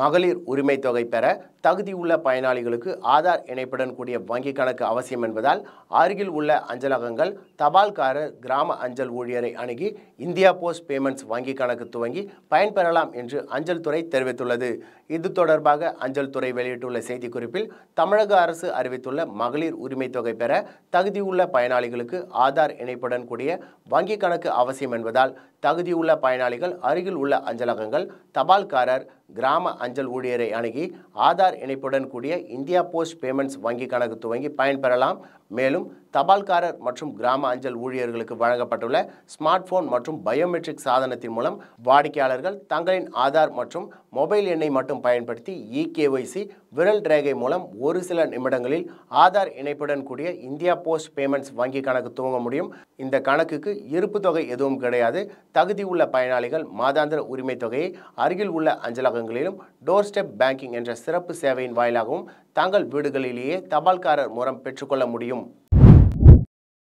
மகளிர் உரிமை தொகை பெற தகுதியுள்ள பயனாளிகளுக்கு ஆதார் இணைப்புடன் கூடிய வங்கிக் கணக்கு அவசியம் என்பதால் அருகில் உள்ள அஞ்சலகங்கள் தபால்காரர் கிராம அஞ்சல் ஊழியரை அணுகி இந்தியா போஸ்ட் பேமெண்ட்ஸ் வங்கிக் கணக்கு துவங்கி பயன்பெறலாம் என்று அஞ்சல் துறை தெரிவித்துள்ளது இது தொடர்பாக அஞ்சல் துறை வெளியிட்டுள்ள செய்திக்குறிப்பில் தமிழக அரசு அறிவித்துள்ள மகளிர் உரிமை தொகை பெற தகுதியுள்ள பயனாளிகளுக்கு ஆதார் இணைப்புடன் கூடிய வங்கிக் கணக்கு அவசியம் என்பதால் தகுதியுள்ள பயனாளிகள் அருகில் உள்ள அஞ்சலகங்கள் தபால்காரர் கிராம அஞ்சல் ஊழியரை அணுகி ஆதார் இணைப்புடன் கூடிய இந்தியா போஸ்ட் பேமெண்ட்ஸ் வங்கி கணக்கு துவங்கி பயன்பெறலாம் மேலும் தபால்காரர் மற்றும் கிராம அஞ்சல் ஊழியர்களுக்கு வழங்கப்பட்டுள்ள ஸ்மார்ட் போன் மற்றும் பயோமெட்ரிக் சாதனத்தின் மூலம் வாடிக்கையாளர்கள் தங்களின் ஆதார் மற்றும் மொபைல் எண்ணை மட்டும் பயன்படுத்தி இகேஒய்சி விரல் ரேகை மூலம் ஒரு சில நிமிடங்களில் ஆதார் இணைப்புடன் கூடிய இந்தியா போஸ்ட் பேமெண்ட்ஸ் வங்கி கணக்கு துவங்க முடியும் இந்த கணக்குக்கு இருப்பு தொகை எதுவும் கிடையாது தகுதியுள்ள பயனாளிகள் மாதாந்திர உரிமை தொகையை அருகில் உள்ள அஞ்சலகங்களிலும் டோர் ஸ்டெப் பேங்கிங் என்ற சிறப்பு சேவையின் வாயிலாகவும் தங்கள் வீடுகளிலேயே தபால்காரர் மூலம் பெற்றுக்கொள்ள முடியும்